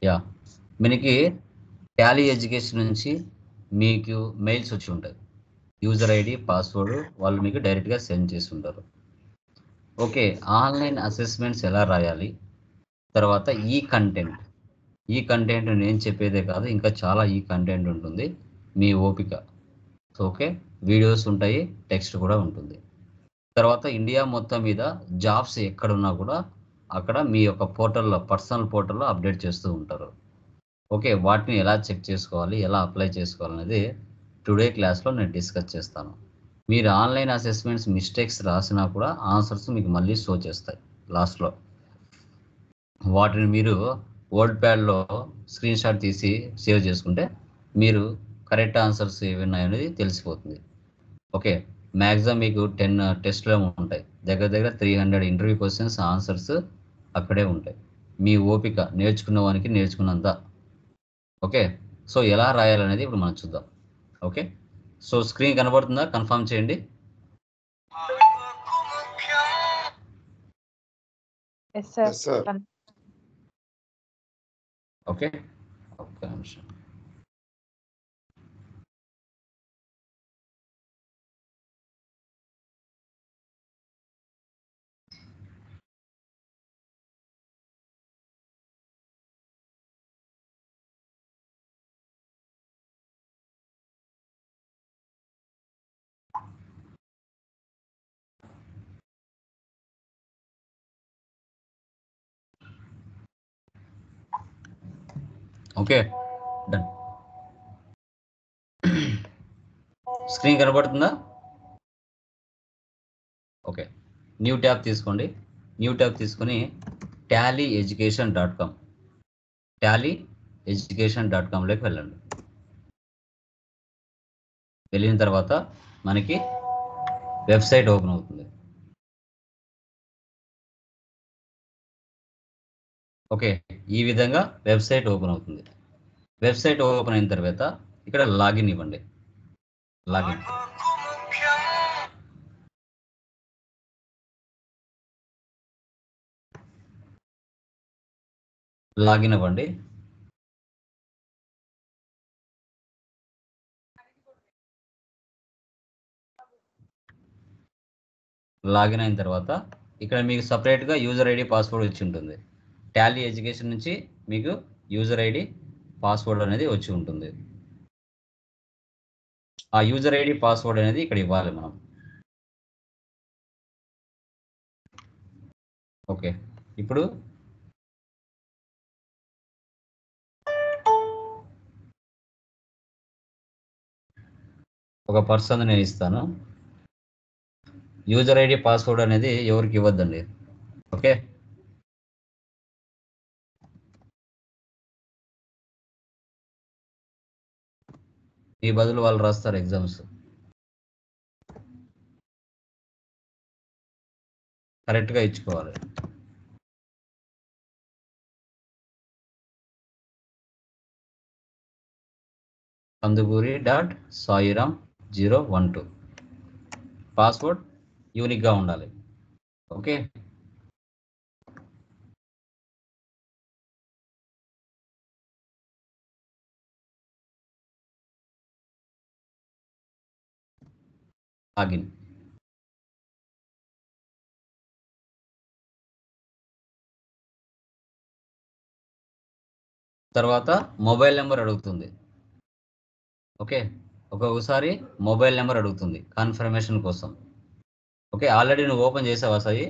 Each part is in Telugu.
యా మనకి టాలీ ఎడ్యుకేషన్ నుంచి మీకు మెయిల్స్ వచ్చి ఉంటాయి యూజర్ ఐడి పాస్వర్డ్ వాళ్ళు మీకు డైరెక్ట్గా సెండ్ చేసి ఉంటారు ఓకే ఆన్లైన్ అసెస్మెంట్స్ ఎలా రాయాలి తర్వాత ఈ కంటెంట్ ఈ కంటెంట్ నేను చెప్పేదే కాదు ఇంకా చాలా ఈ కంటెంట్ ఉంటుంది మీ ఓపిక సో ఓకే వీడియోస్ ఉంటాయి టెక్స్ట్ కూడా ఉంటుంది తర్వాత ఇండియా మొత్తం మీద జాబ్స్ ఎక్కడున్నా కూడా అక్కడ మీ యొక్క పోర్టల్లో పర్సనల్ పోర్టల్లో అప్డేట్ చేస్తూ ఉంటారు ఓకే వాటిని ఎలా చెక్ చేసుకోవాలి ఎలా అప్లై చేసుకోవాలనేది టుడే క్లాస్లో నేను డిస్కస్ చేస్తాను మీరు ఆన్లైన్ అసెస్మెంట్స్ మిస్టేక్స్ రాసినా కూడా ఆన్సర్స్ మీకు మళ్ళీ షో చేస్తాయి లాస్ట్లో వాటిని మీరు వర్డ్ ప్యాడ్లో స్క్రీన్ షాట్ తీసి సేవ్ చేసుకుంటే మీరు కరెక్ట్ ఆన్సర్స్ ఏవి ఉన్నాయనేది తెలిసిపోతుంది ఓకే మ్యాక్సిమం మీకు టెన్ టెస్ట్లో ఉంటాయి దగ్గర దగ్గర three hundred interview questions answers అక్కడే ఉంటాయి మీ ఓపిక నేర్చుకున్న వానికి నేర్చుకున్నంత ఓకే సో ఎలా రాయాలనేది ఇప్పుడు మనం చూద్దాం ఓకే సో స్క్రీన్ కనబడుతుందా కన్ఫర్మ్ చేయండి yes sir Yes, sir. Okay ఒక్క నిమిషం ఓకే డన్ స్క్రీన్ కనబడుతుందా ఓకే న్యూ ట్యాబ్ తీసుకోండి న్యూ ట్యాబ్ తీసుకొని Tally education dot com Tally education dot కామ్లోకి వెళ్ళండి వెళ్ళిన తర్వాత మనకి వెబ్సైట్ ఓపెన్ అవుతుంది ఓకే ఈ విధంగా వెబ్సైట్ ఓపెన్ అవుతుంది వెబ్సైట్ ఓపెన్ అయిన తర్వాత ఇక్కడ లాగిన్ ఇవ్వండి లాగిన్ లాగిన్ అవ్వండి లాగిన్ అయిన తర్వాత ఇక్కడ మీకు సపరేట్గా యూజర్ ఐడి పాస్వర్డ్ వచ్చి ఉంటుంది టాలీ ఎడ్యుకేషన్ నుంచి మీకు యూజర్ ఐడి పాస్వర్డ్ అనేది వచ్చి ఉంటుంది ఆ యూజర్ ఐడి పాస్వర్డ్ అనేది ఇక్కడ ఇవ్వాలి మనం ఓకే ఇప్పుడు ఒక పర్సన్ నేను ఇస్తాను యూజర్ ఐడి పాస్వర్డ్ అనేది ఎవరికి ఇవ్వద్దండి ఓకే ఈ బదులు వాళ్ళు రాస్తారు ఎగ్జామ్స్ కరెక్ట్గా ఇచ్చుకోవాలి Kandukuri dot Sairam zero one two password యూనిక్గా ఉండాలి ఓకే లాగిన్ తర్వాత మొబైల్ నెంబర్ అడుగుతుంది ఓకే ఒక్కొక్కసారి మొబైల్ నెంబర్ అడుగుతుంది కన్ఫర్మేషన్ కోసం ఓకే ఆల్రెడీ నువ్వు ఓపెన్ చేసావా సాయి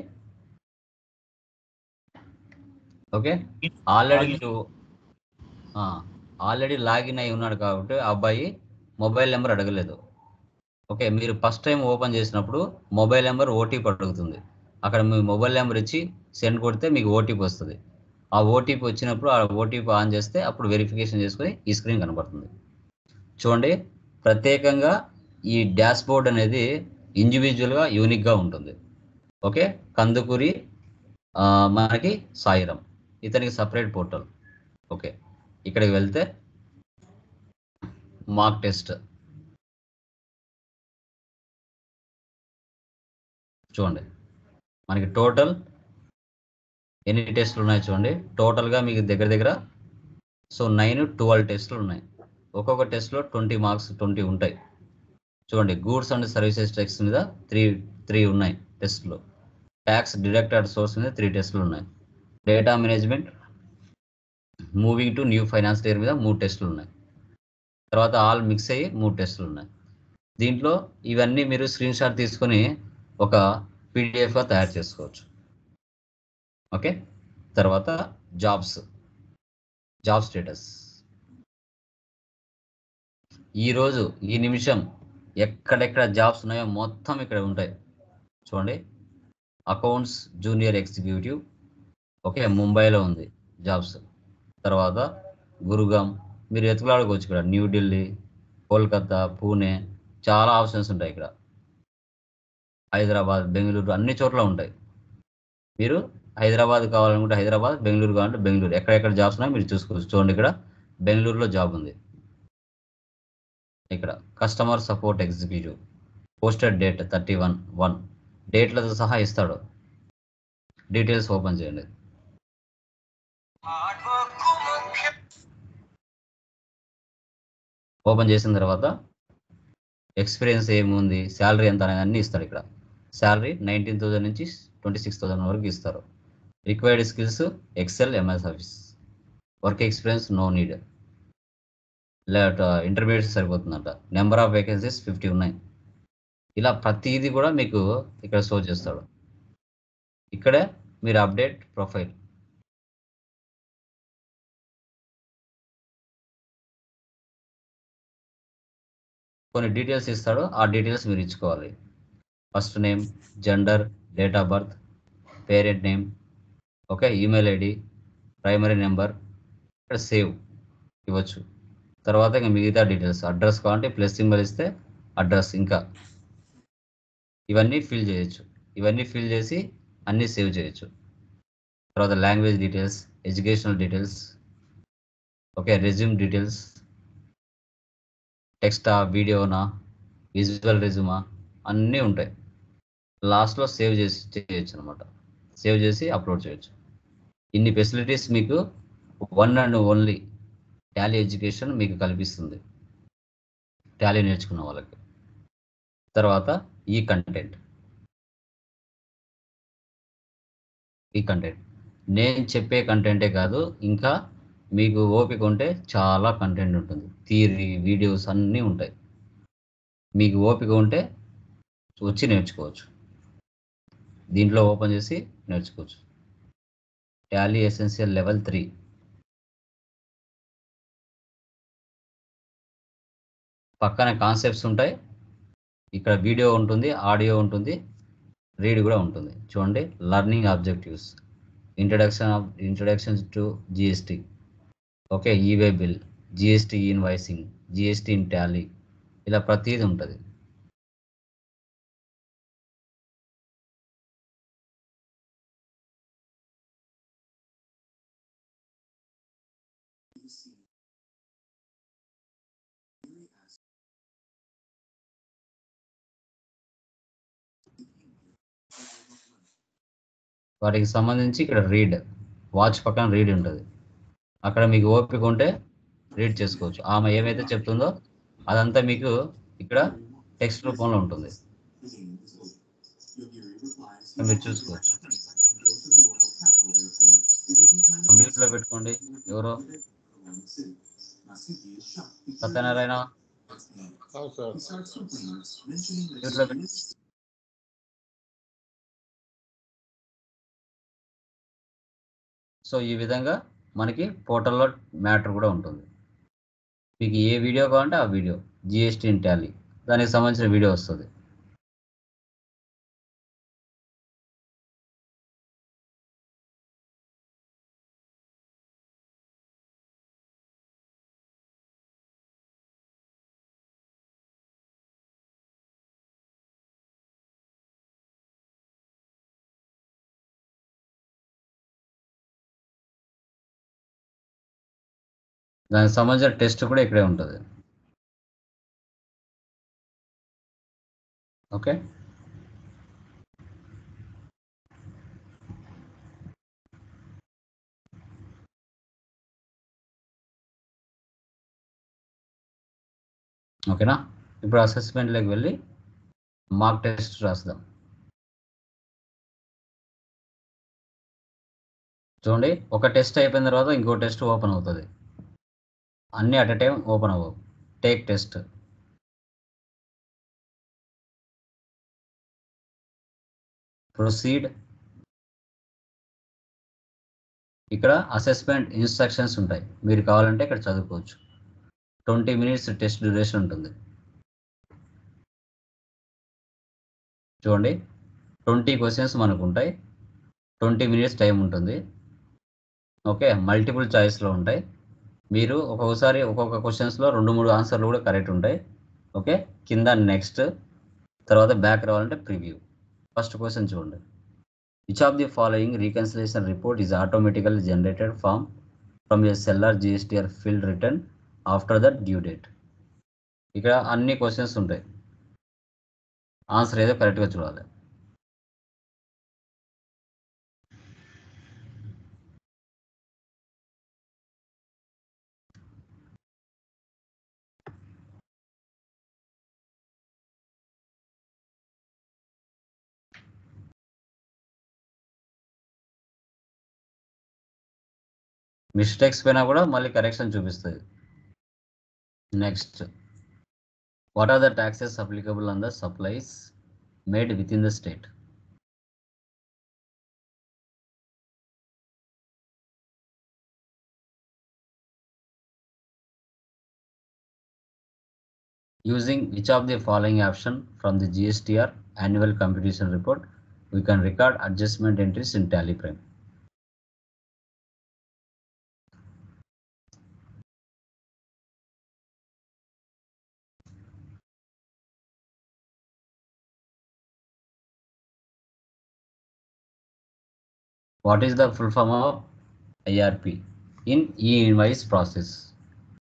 ఓకే ఆల్రెడీ నువ్వు ఆల్రెడీ లాగిన్ అయి ఉన్నాడు కాబట్టి ఆ అబ్బాయి మొబైల్ నెంబర్ అడగలేదు ఓకే మీరు ఫస్ట్ టైం ఓపెన్ చేసినప్పుడు మొబైల్ నెంబర్ ఓటీపీ అడుగుతుంది అక్కడ మీ మొబైల్ నెంబర్ ఇచ్చి సెండ్ కొడితే మీకు ఓటీపీ వస్తుంది ఆ ఓటీపీ వచ్చినప్పుడు ఆ ఓటీపీ ఆన్ చేస్తే అప్పుడు వెరిఫికేషన్ చేసుకొని ఈ స్క్రీన్ కనబడుతుంది చూడండి ప్రత్యేకంగా ఈ డాష్ బోర్డ్ అనేది ఇండివిజువల్గా యూనిక్గా ఉంటుంది ఓకే కందుకూరి ఆ, మనకి సాయిరం ఇతనికి సపరేట్ పోర్టల్ ఓకే ఇక్కడికి వెళ్తే మార్క్ టెస్ట్ చూడండి మనకి టోటల్ ఎన్ని టెస్ట్లు ఉన్నాయి చూడండి టోటల్గా మీకు దగ్గర దగ్గర సో నైన్ ట్వెల్వ్ టెస్టులు ఉన్నాయి ఒక్కొక్క టెస్ట్లో ట్వంటీ మార్క్స్ ట్వంటీ ఉంటాయి చూడండి గూడ్స్ అండ్ సర్వీసెస్ టెక్స్ మీద త్రీ త్రీ ఉన్నాయి టెస్టులు ట్యాక్స్ డిడక్టెడ్ సోర్స్ మీద త్రీ టెస్టులు ఉన్నాయి data management moving to new finance year మీద మూడు టెస్టులు ఉన్నాయి తర్వాత ఆల్ మిక్స్ అయ్యి మూడు టెస్టులు ఉన్నాయి దీంట్లో ఇవన్నీ మీరు స్క్రీన్ షాట్ తీసుకొని ఒక పీడిఎఫ్గా తయారు చేసుకోవచ్చు ఓకే తర్వాత జాబ్స్ జాబ్ స్టేటస్ ఈరోజు ఈ నిమిషం ఎక్కడెక్కడ జాబ్స్ ఉన్నాయో మొత్తం ఇక్కడ ఉంటాయి చూడండి అకౌంట్స్ జూనియర్ ఎగ్జిక్యూటివ్ ఓకే ముంబైలో ఉంది జాబ్స్ తర్వాత గురుగాం మీరు ఎత్తుకులాడుకోవచ్చు ఇక్కడ న్యూఢిల్లీ కోల్కతా పూణే చాలా ఆప్షన్స్ ఉంటాయి ఇక్కడ హైదరాబాద్ బెంగళూరు అన్ని చోట్ల ఉంటాయి మీరు హైదరాబాద్ కావాలనుకుంటే హైదరాబాద్ బెంగళూరు కావాలంటే బెంగళూరు ఎక్కడెక్కడ జాబ్స్ ఉన్నాయో మీరు చూసుకోవచ్చు చూడండి ఇక్కడ బెంగళూరులో జాబ్ ఉంది ఇక్కడ customer support executive posted date thirty one one డేట్లతో సహా ఇస్తాడు డీటెయిల్స్ ఓపెన్ చేయండి ఓపెన్ చేసిన తర్వాత ఎక్స్పీరియన్స్ ఏముంది శాలరీ ఎంత అనేది అన్ని ఇస్తాడు ఇక్కడ శాలరీ నైన్టీన్ థౌసండ్ నుంచి ట్వంటీ సిక్స్ థౌసండ్ వరకు ఇస్తారు required skills Excel MS office work experience no need లేట ఇంటర్మీడియట్ సరిపోతుందంట నెంబర్ ఆఫ్ వేకెన్సీస్ ఫిఫ్టీ ఉన్నాయి ఇలా ప్రతిదీ కూడా మీకు ఇక్కడ షో చేస్తాడు ఇక్కడే మీరు అప్డేట్ ప్రొఫైల్ కొన్ని డీటెయిల్స్ ఇస్తాడు ఆ డీటెయిల్స్ మీరు ఇచ్చుకోవాలి first name gender date of birth parent name okay email ID primary number ఇక్కడ సేవ్ ఇవ్వచ్చు తర్వాత ఇంకా మిగతా డీటెయిల్స్ అడ్రస్ కావాలంటే ప్లస్ సింబల్ ఇస్తే అడ్రస్ ఇంకా ఇవన్నీ ఫిల్ చేయొచ్చు ఇవన్నీ ఫిల్ చేసి అన్నీ సేవ్ చేయొచ్చు తర్వాత language details educational details okay resume details టెక్స్టా వీడియోనా విజువల్ రెజ్యూమా అన్నీ ఉంటాయి లాస్ట్లో సేవ్ చేసి చేయొచ్చు అనమాట సేవ్ చేసి అప్లోడ్ చేయొచ్చు ఇన్ని ఫెసిలిటీస్ మీకు one and only Tally education మీకు కల్పిస్తుంది టాలీ నేర్చుకున్న వాళ్ళకి తర్వాత ఈ కంటెంట్ ఈ కంటెంట్ నేను చెప్పే కంటెంటే కాదు ఇంకా మీకు ఓపిక ఉంటే చాలా కంటెంట్ ఉంటుంది థియరీ వీడియోస్ అన్నీ ఉంటాయి మీకు ఓపిక ఉంటే వచ్చి నేర్చుకోవచ్చు దీంట్లో ఓపెన్ చేసి నేర్చుకోవచ్చు టాలీ ఎసెన్షియల్ లెవెల్ త్రీ పక్కన కాన్సెప్ట్స్ ఉంటాయి ఇక్కడ వీడియో ఉంటుంది ఆడియో ఉంటుంది రీడ్ కూడా ఉంటుంది చూడండి learning objectives introduction of introduction to GST okay e-way bill GST invoicing GST in Tally ఇలా ప్రతిదీ ఉంటుంది వాటికి సంబంధించి ఇక్కడ రీడ్ వాచ్ పక్కన రీడ్ ఉంటుంది అక్కడ మీకు ఓపిక ఉంటే రీడ్ చేసుకోవచ్చు ఆమె ఏమైతే చెప్తుందో అదంతా మీకు ఇక్కడ టెక్స్ట్ రూపంలో ఉంటుంది మీరు చూసుకోవచ్చు మ్యూట్లో పెట్టుకోండి ఎవరో సత్యనారాయణ మ్యూట్లో పెట్టి సో ఈ విధంగా మనకి పోర్టల్లో మ్యాటర్ కూడా ఉంటుంది మీకు ఏ వీడియో కావాలంటే ఆ వీడియో జిఎస్టీ ఇన్ టాలీ దానికి సంబంధించిన వీడియో వస్తుంది దానికి సంబంధించిన టెస్ట్ కూడా ఇక్కడే ఉంటుంది ఓకే ఓకేనా ఇప్పుడు అసెస్మెంట్లోకి వెళ్ళి మార్క్ టెస్ట్ రాద్దాం చూడండి ఒక టెస్ట్ అయిపోయిన తర్వాత ఇంకో టెస్ట్ ఓపెన్ అవుతుంది అన్నీ అట్ ఎ టైం ఓపెన్ అవ్వవు టేక్ టెస్ట్ ప్రొసీడ్ ఇక్కడ అసెస్మెంట్ ఇన్స్ట్రక్షన్స్ ఉంటాయి మీరు కావాలంటే ఇక్కడ చదువుకోవచ్చు ట్వంటీ మినిట్స్ టెస్ట్ డ్యూరేషన్ ఉంటుంది చూడండి ట్వంటీ క్వశ్చన్స్ మనకు ఉంటాయి ట్వంటీ మినిట్స్ టైం ఉంటుంది ఓకే మల్టిపుల్ చాయిస్లో ఉంటాయి మీరు ఒక్కొక్కసారి ఒక్కొక్క క్వశ్చన్స్లో రెండు మూడు ఆన్సర్లు కూడా కరెక్ట్ ఉంటాయి ఓకే కింద నెక్స్ట్ తర్వాత బ్యాక్ రావాలంటే ప్రివ్యూ ఫస్ట్ క్వశ్చన్ చూడండి which of the following reconciliation report is automatically generated from from a seller GSTR field return after the due date ఇక్కడ అన్ని క్వశ్చన్స్ ఉంటాయి ఆన్సర్ ఏదో కరెక్ట్గా చూడాలి మిస్టేక్స్ పైన కూడా మళ్ళీ కరెక్షన్ చూపిస్తుంది next what are the taxes applicable on the supplies made with in the state using which of the following option from the GSTR annual competition report we can record adjustment entries in tally prime what is the full form of IRP in e-invoice process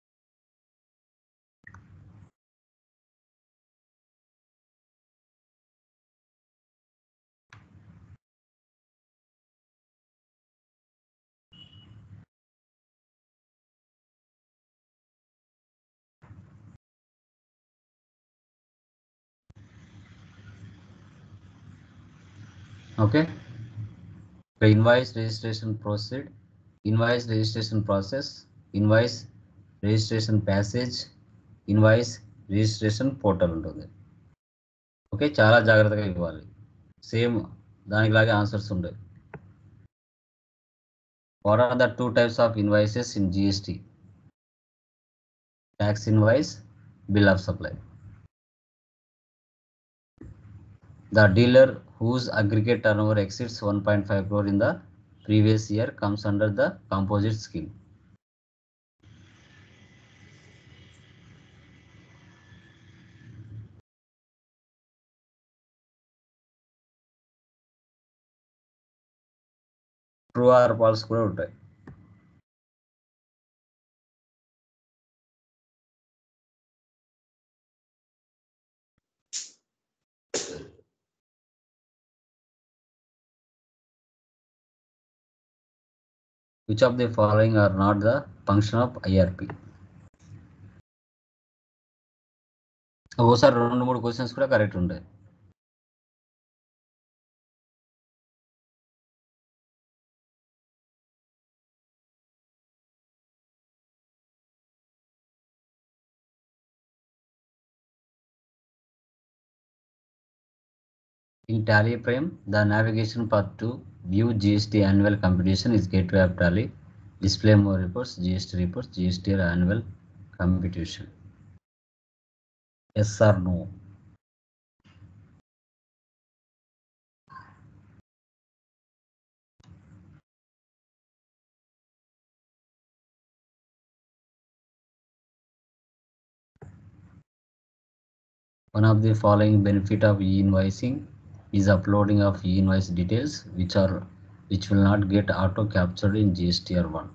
okay the invoice registration proceed invoice registration process invoice registration passage invoice registration portal ఉంటుంది ఓకే చాలా జాగ్రత్తగా ఇవ్వాలి సేమ్ దానికి లాగే ఆన్సర్స్ ఉంటాయి what are the two types of invoices in GST tax invoice bill of supply The dealer whose aggregate turnover exceeds 1.5 crore in the previous year comes under the composite scheme. True or false కూడా ఉంటాయి which of the following are not the function of IRP ఒకసారి రెండు మూడు క్వశ్చన్స్ కూడా కరెక్ట్ ఉంటాయి In Tally Prime, the navigation path to view GST annual competition is gateway of Tally. Display more reports, GST reports, GST annual competition. Yes or no? One of the following benefit of e-invoicing is uploading of e-invoice details which are which will not get auto captured in GSTR 1.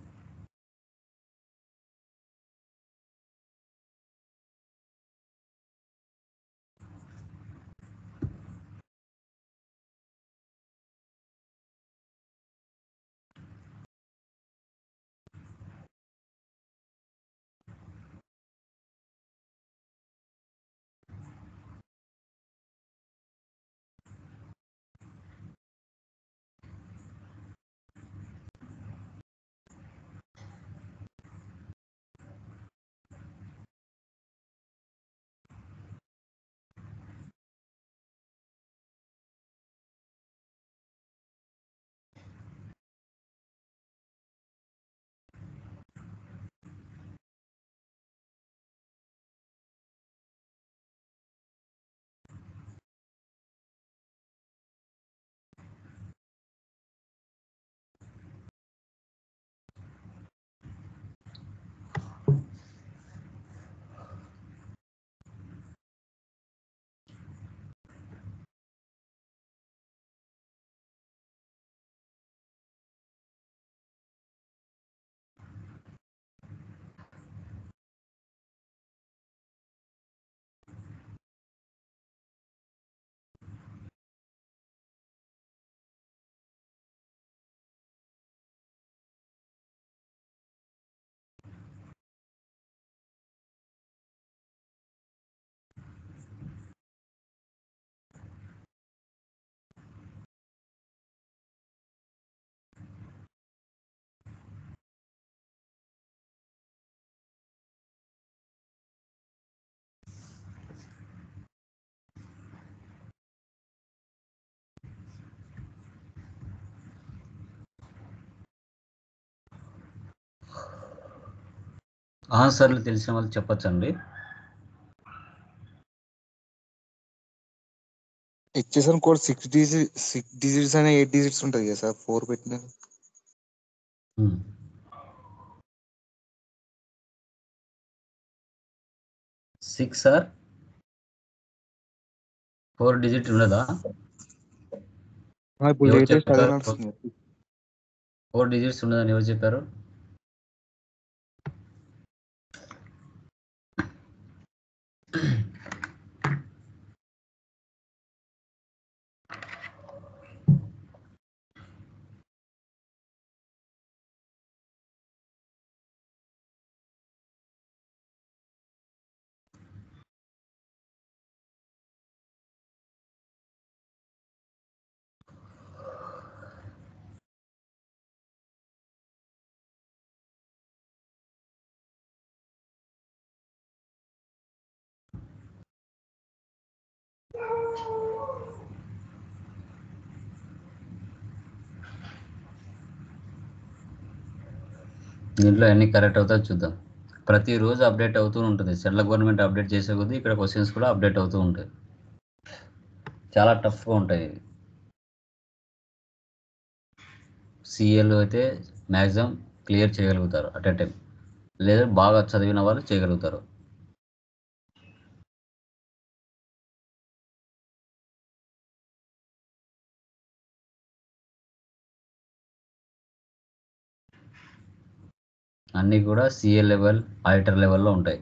ఆన్సర్లు తెలిసిన వాళ్ళు చెప్పొచ్చండి HSN code six digit six digits అనే ఎయిట్ డిజిట్స్ ఉంటుంది కదా సార్ ఫోర్ పెట్టిన సిక్స్ ఆర్ ఫోర్ డిజిట్ ఉండదా ఇప్పుడు ఎవరు లేటెస్ట్ అదే చెప్పారు? నడుస్తుంది ఫోర్ డిజిట్స్ ఉండదని ఎవరు చెప్పారు దీంట్లో ఎన్ని కరెక్ట్ అవుతాయో చూద్దాం ప్రతిరోజు అప్డేట్ అవుతూ ఉంటుంది సెంట్రల్ గవర్నమెంట్ అప్డేట్ చేసే కొద్దీ ఇక్కడ క్వశ్చన్స్ కూడా అప్డేట్ అవుతూ ఉంటాయి చాలా టఫ్గా ఉంటాయి సిఏలో అయితే మ్యాక్సిమం క్లియర్ చేయగలుగుతారు అట్ ఎ టైం లేదా బాగా చదివిన వాళ్ళు చేయగలుగుతారు అన్నీ కూడా సిఏ లెవెల్ ఆడిటర్ లెవెల్లో ఉంటాయి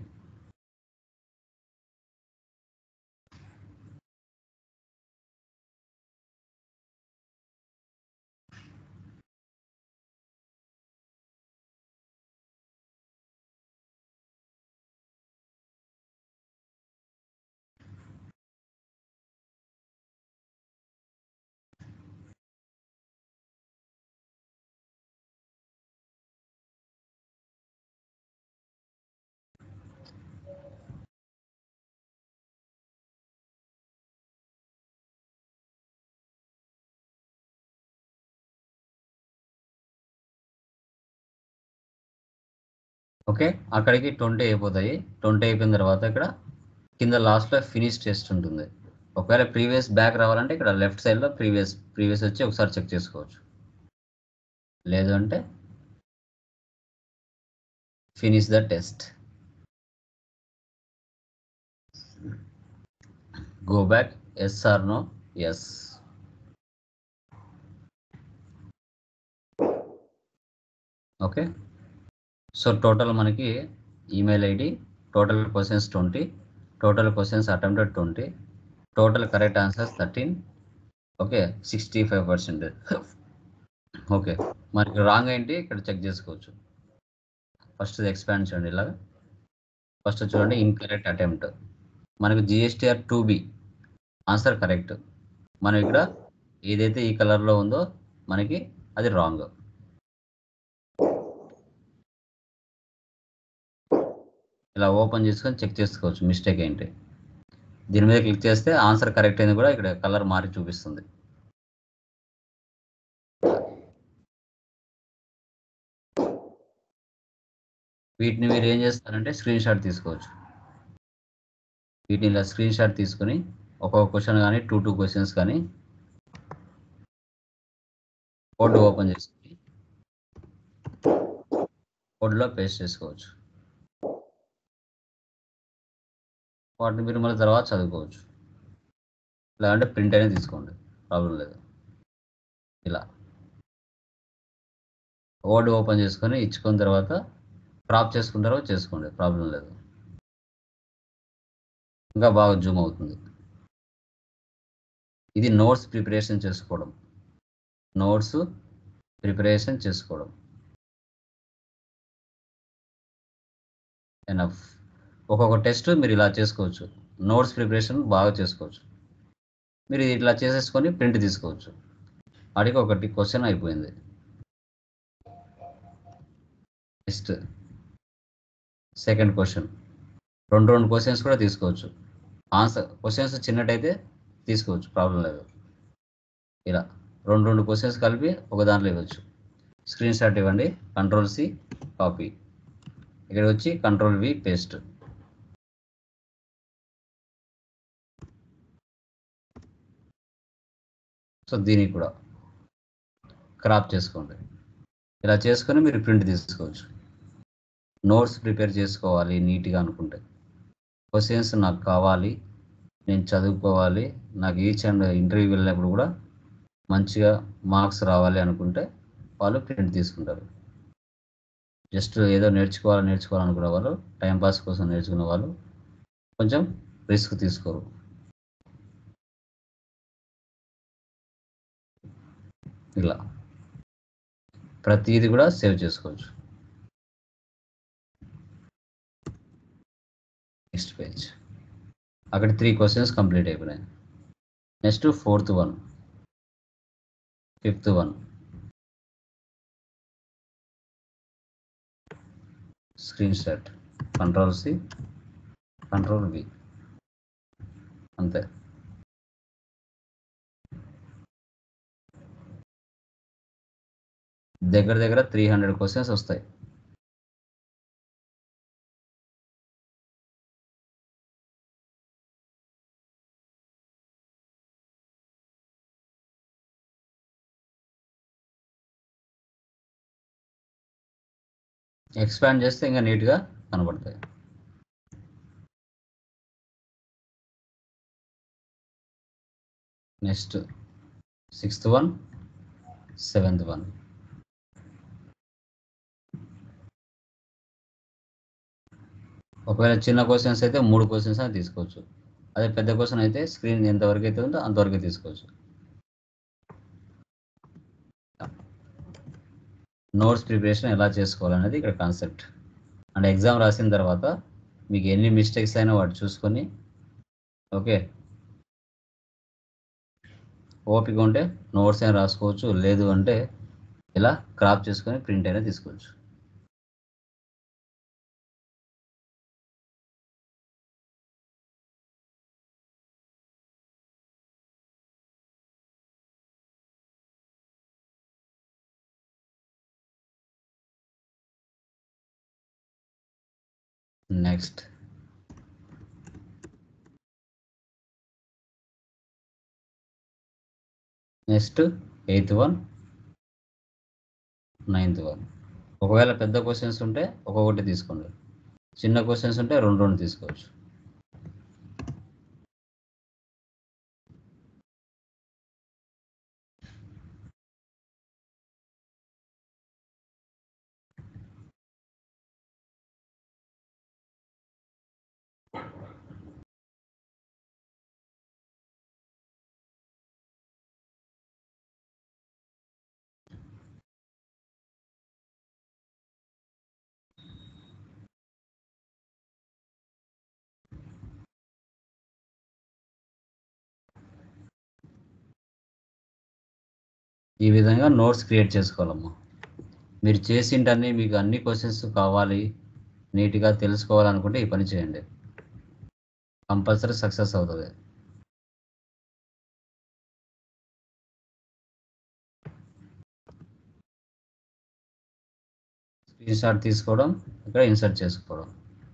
ఓకే అక్కడికి ట్వంటీ అయిపోతాయి ట్వంటీ అయిపోయిన తర్వాత ఇక్కడ కింద లాస్ట్లో ఫినిష్ టెస్ట్ ఉంటుంది ఒకవేళ ప్రీవియస్ బ్యాక్ రావాలంటే ఇక్కడ లెఫ్ట్ సైడ్లో ప్రీవియస్ ప్రీవియస్ వచ్చి ఒకసారి చెక్ చేసుకోవచ్చు లేదు అంటే finish the test go back yes or no yes okay so total మనకి email ID total questions twenty total questions attempted twenty total correct answers thirteen okay sixty five percent okay మనకి రాంగ్ ఏంటి ఇక్కడ చెక్ చేసుకోవచ్చు ఫస్ట్ ఎక్స్పాండ్ చేయండి ఇలాగా ఫస్ట్ చూడండి ఇన్కరెక్ట్ అటెంప్ట్ మనకు GSTR two B answer correct మనం ఇక్కడ ఏదైతే ఈ కలర్లో ఉందో మనకి అది రాంగ్ ఇలా ఓపెన్ చేసుకొని చెక్ చేసుకోవచ్చు మిస్టేక్ ఏంటి దీని మీద క్లిక్ చేస్తే ఆన్సర్ కరెక్ట్ అయింది కూడా ఇక్కడ కలర్ మారి చూపిస్తుంది వీటిని మీరు ఏం చేస్తారంటే స్క్రీన్ షాట్ తీసుకోవచ్చు వీటిని ఇలా స్క్రీన్ షాట్ తీసుకొని ఒక్కొక్క క్వశ్చన్ కానీ టూ టూ క్వశ్చన్స్ కానీ కోడ్ ఓపెన్ చేసుకొని కోడ్లో పేస్ట్ చేసుకోవచ్చు వాటిని మీరు మళ్ళీ తర్వాత చదువుకోవచ్చు లేదంటే ప్రింట్ అనేది తీసుకోండి ప్రాబ్లం లేదు ఇలా వర్డ్ ఓపెన్ చేసుకొని ఇచ్చుకున్న తర్వాత క్రాప్ చేసుకున్న తర్వాత చేసుకోండి ప్రాబ్లం లేదు ఇంకా బాగా జూమ్ అవుతుంది ఇది నోట్స్ ప్రిపరేషన్ చేసుకోవడం నోట్స్ ప్రిపరేషన్ చేసుకోవడం ఎనఫ్ ఒక్కొక్క టెస్ట్ మీరు ఇలా చేసుకోవచ్చు నోట్స్ ప్రిపరేషన్ బాగా చేసుకోవచ్చు మీరు ఇట్లా చేసేసుకొని ప్రింట్ తీసుకోవచ్చు అడిగి ఒకటి క్వశ్చన్ అయిపోయింది నెక్స్ట్ సెకండ్ క్వశ్చన్ రెండు రెండు క్వశ్చన్స్ కూడా తీసుకోవచ్చు ఆన్సర్ క్వశ్చన్స్ చిన్నట్టయితే తీసుకోవచ్చు ప్రాబ్లం లేదు ఇలా రెండు రెండు క్వశ్చన్స్ కలిపి ఒక దాంట్లో ఇవ్వచ్చు స్క్రీన్ షాట్ ఇవ్వండి కంట్రోల్ సి కాపీ ఇక్కడ వచ్చి కంట్రోల్ వి పేస్ట్ సో దీనికి కూడా క్రాప్ చేసుకోండి ఇలా చేసుకొని మీరు ప్రింట్ తీసుకోవచ్చు నోట్స్ ప్రిపేర్ చేసుకోవాలి నీట్గా అనుకుంటే క్వశ్చన్స్ నాకు కావాలి నేను చదువుకోవాలి నాకు ఈచ్ అండ్ ఇంటర్వ్యూ వెళ్ళినప్పుడు కూడా మంచిగా మార్క్స్ రావాలి అనుకుంటే వాళ్ళు ప్రింట్ తీసుకుంటారు జస్ట్ ఏదో నేర్చుకోవాలి నేర్చుకోవాలనుకునే వాళ్ళు టైంపాస్ కోసం నేర్చుకునే వాళ్ళు కొంచెం రిస్క్ తీసుకోరు ఇలా ప్రతిదీ కూడా సేవ్ చేసుకోవచ్చు నెక్స్ట్ పేజ్ అక్కడ త్రీ క్వశ్చన్స్ కంప్లీట్ అయిపోయినాయి next fourth one fifth one screen shot control C control V అంతే దగ్గర దగ్గర త్రీ హండ్రెడ్ క్వశ్చన్స్ వస్తాయి ఎక్స్పాండ్ చేస్తే ఇంకా నీట్గా కనబడతాయి next sixth one seventh one ఒకవేళ చిన్న క్వశ్చన్స్ అయితే మూడు క్వశ్చన్స్ అని తీసుకోవచ్చు అదే పెద్ద క్వశ్చన్ అయితే స్క్రీన్ ఎంతవరకు అయితే ఉందో అంతవరకు తీసుకోవచ్చు నోట్స్ ప్రిపరేషన్ ఎలా చేసుకోవాలనేది ఇక్కడ కాన్సెప్ట్ అండ్ ఎగ్జామ్ రాసిన తర్వాత మీకు ఎన్ని మిస్టేక్స్ అయినా వాటి చూసుకొని ఓకే ఓపిక ఉంటే నోట్స్ అయినా రాసుకోవచ్చు లేదు అంటే ఇలా క్రాప్ చేసుకొని ప్రింట్ అయినా తీసుకోవచ్చు next next eighth one ninth one ఒకవేళ పెద్ద క్వశ్చన్స్ ఉంటే ఒక్కొక్కటి తీసుకోండి చిన్న క్వశ్చన్స్ ఉంటే రెండు రెండు తీసుకోవచ్చు ఈ విధంగా నోట్స్ క్రియేట్ చేసుకోవాలమ్మా మీరు చేసింటన్ని మీకు అన్ని క్వశ్చన్స్ కావాలి నీట్గా తెలుసుకోవాలనుకుంటే ఈ పని చేయండి కంపల్సరీ సక్సెస్ అవుతుంది స్క్రీన్ షాట్ తీసుకోవడం ఇక్కడ ఇన్సర్ట్ చేసుకోవడం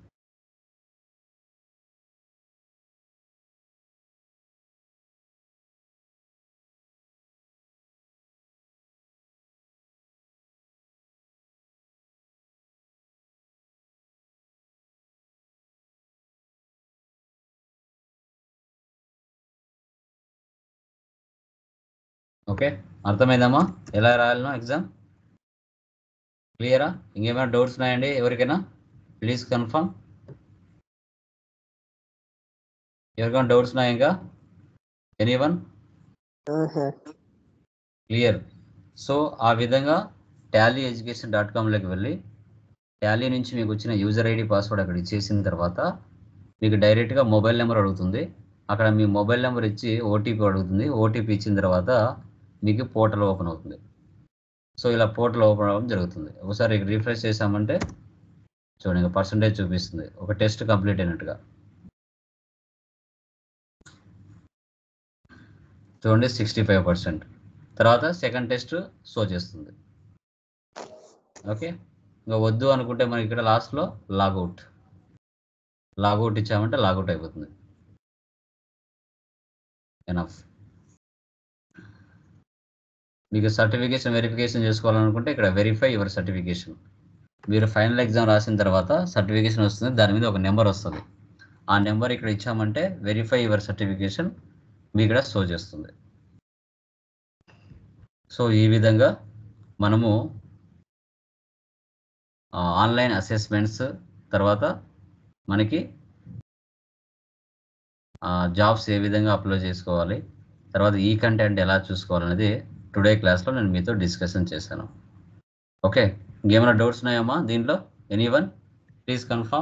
ఓకే అర్థమైందమ్మా ఎలా రాయాలనో ఎగ్జామ్ క్లియరా ఇంకేమైనా డౌట్స్ ఉన్నాయండి ఎవరికైనా ప్లీజ్ కన్ఫర్మ్ ఎవరికైనా డౌట్స్ ఉన్నాయా ఇంకా ఎనీ వన్ క్లియర్ సో ఆ విధంగా టాలీ ఎడ్యుకేషన్ డాట్ కామ్లోకి వెళ్ళి టాలీ నుంచి మీకు వచ్చిన యూజర్ ఐడి పాస్వర్డ్ అక్కడ ఇచ్చేసిన తర్వాత మీకు డైరెక్ట్గా మొబైల్ నెంబర్ అడుగుతుంది అక్కడ మీ మొబైల్ నెంబర్ ఇచ్చి ఓటీపీ అడుగుతుంది ఓటీపీ ఇచ్చిన తర్వాత మీకు పోర్టల్ ఓపెన్ అవుతుంది సో ఇలా పోర్టల్ ఓపెన్ అవ్వడం జరుగుతుంది ఒకసారి రిఫ్రెష్ చేసామంటే చూడండి ఇంకా పర్సంటేజ్ చూపిస్తుంది ఒక టెస్ట్ కంప్లీట్ అయినట్టుగా చూడండి సిక్స్టీ ఫైవ్ పర్సెంట్ తర్వాత సెకండ్ టెస్ట్ షో చేస్తుంది ఓకే ఇంకా వద్దు అనుకుంటే మనకి ఇక్కడ లాస్ట్లో లాగౌట్ లాగౌట్ ఇచ్చామంటే లాగౌట్ అయిపోతుంది ఎనఫ్ మీకు సర్టిఫికేషన్ వెరిఫికేషన్ చేసుకోవాలనుకుంటే ఇక్కడ వెరిఫై యువర్ సర్టిఫికేషన్ మీరు ఫైనల్ ఎగ్జామ్ రాసిన తర్వాత సర్టిఫికేషన్ వస్తుంది దాని మీద ఒక నెంబర్ వస్తుంది ఆ నెంబర్ ఇక్కడ ఇచ్చామంటే వెరిఫై యువర్ సర్టిఫికేషన్ మీ ఇక్కడ షో చేస్తుంది సో ఈ విధంగా మనము ఆన్లైన్ అసెస్మెంట్స్ తర్వాత మనకి జాబ్స్ ఏ విధంగా అప్లోడ్ చేసుకోవాలి తర్వాత ఈ కంటెంట్ ఎలా చూసుకోవాలనేది టుడే క్లాస్లో నేను మీతో డిస్కషన్ చేశాను ఓకే ఇంకేమైనా డౌట్స్ ఉన్నాయమ్మా దీంట్లో any one please confirm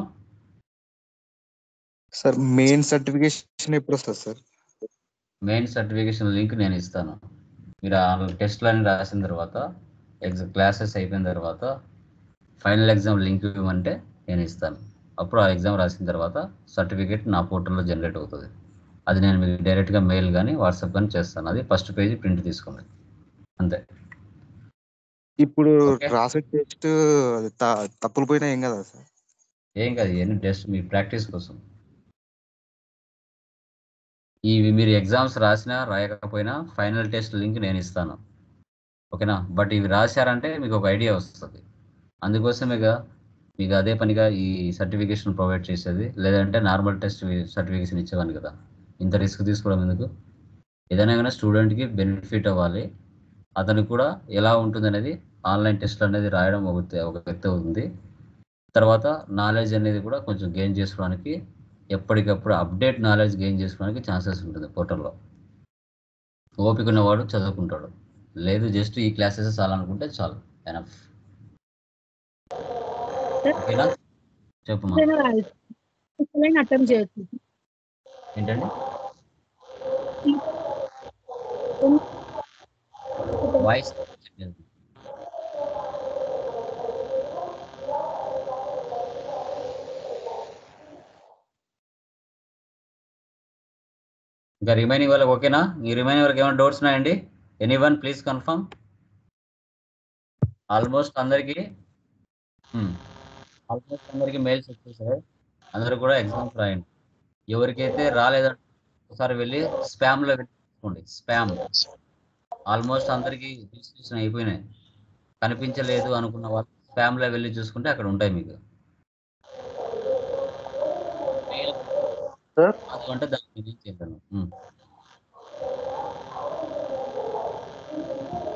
sir main certification ఎప్పుడు వస్తుంది సార్ మెయిన్ సర్టిఫికేషన్ లింక్ నేను ఇస్తాను మీరు ఆ టెస్ట్లన్నీ రాసిన తర్వాత ఎగ్జామ్ క్లాసెస్ అయిపోయిన తర్వాత ఫైనల్ ఎగ్జామ్ లింక్ ఇవ్వమంటే నేను ఇస్తాను అప్పుడు ఆ ఎగ్జామ్ రాసిన తర్వాత సర్టిఫికేట్ నా పోర్టల్లో జనరేట్ అవుతుంది అది నేను మీకు డైరెక్ట్గా మెయిల్ కానీ వాట్సాప్ కానీ చేస్తాను అది ఫస్ట్ పేజీ ప్రింట్ తీసుకోండి అంతే ఇప్పుడు Okay. రాసే టెస్ట్ తప్పులు పోయినా ఏం కదా సార్ ఏం కాదు ఇవన్నీ టెస్ట్ మీ ప్రాక్టీస్ కోసం ఇవి మీరు ఎగ్జామ్స్ రాసినా రాయకపోయినా ఫైనల్ టెస్ట్ లింక్ నేను ఇస్తాను ఓకేనా బట్ ఇవి రాశారంటే మీకు ఒక ఐడియా వస్తుంది అందుకోసమేగా మీకు అదే పనిగా ఈ సర్టిఫికేషన్ ప్రొవైడ్ చేసేది లేదంటే నార్మల్ టెస్ట్ సర్టిఫికేషన్ ఇచ్చేవాడిని కదా ఇంత రిస్క్ తీసుకోవడం ఎందుకు ఏదైనా కానీ స్టూడెంట్కి బెనిఫిట్ అవ్వాలి అతనికి కూడా ఎలా ఉంటుంది అనేది ఆన్లైన్ టెస్ట్ అనేది రాయడం ఒక ఒక ఎత్తు ఉంది తర్వాత నాలెడ్జ్ అనేది కూడా కొంచెం గెయిన్ చేసుకోవడానికి ఎప్పటికప్పుడు అప్డేట్ నాలెడ్జ్ గెయిన్ చేసుకోవడానికి ఛాన్సెస్ ఉంటుంది పోర్టల్లో ఓపిక ఉన్నవాడు చదువుకుంటాడు లేదు జస్ట్ ఈ క్లాసెస్ చాలనుకుంటే చాలు ఎనఫ్ ఓకేనా చెప్పమ్మా అటెంప్ట్ చేయొచ్చు ఏంటండి వాయిస్ ఇంకా రిమైనింగ్ వాళ్ళకి ఓకేనా ఈ రిమైనింగ్ వాళ్ళకి ఏమైనా డౌట్స్ ఉన్నాయండి any one please confirm almost అందరికీ ఆల్మోస్ట్ అందరికీ మెయిల్స్ వచ్చేసాయి అందరూ కూడా ఎగ్జామ్స్ రాయండి ఎవరికైతే రాలేదంటే ఒకసారి వెళ్ళి స్పామ్లో పెట్టుకోండి స్పామ్ ఆల్మోస్ట్ అందరికీ రిజిస్ట్రేషన్ అయిపోయినాయి కనిపించలేదు అనుకున్న వాళ్ళు స్పామ్లో వెళ్ళి చూసుకుంటే అక్కడ ఉంటాయి మీకు సార్ అంటే దాన్ని నేను చేద్దాను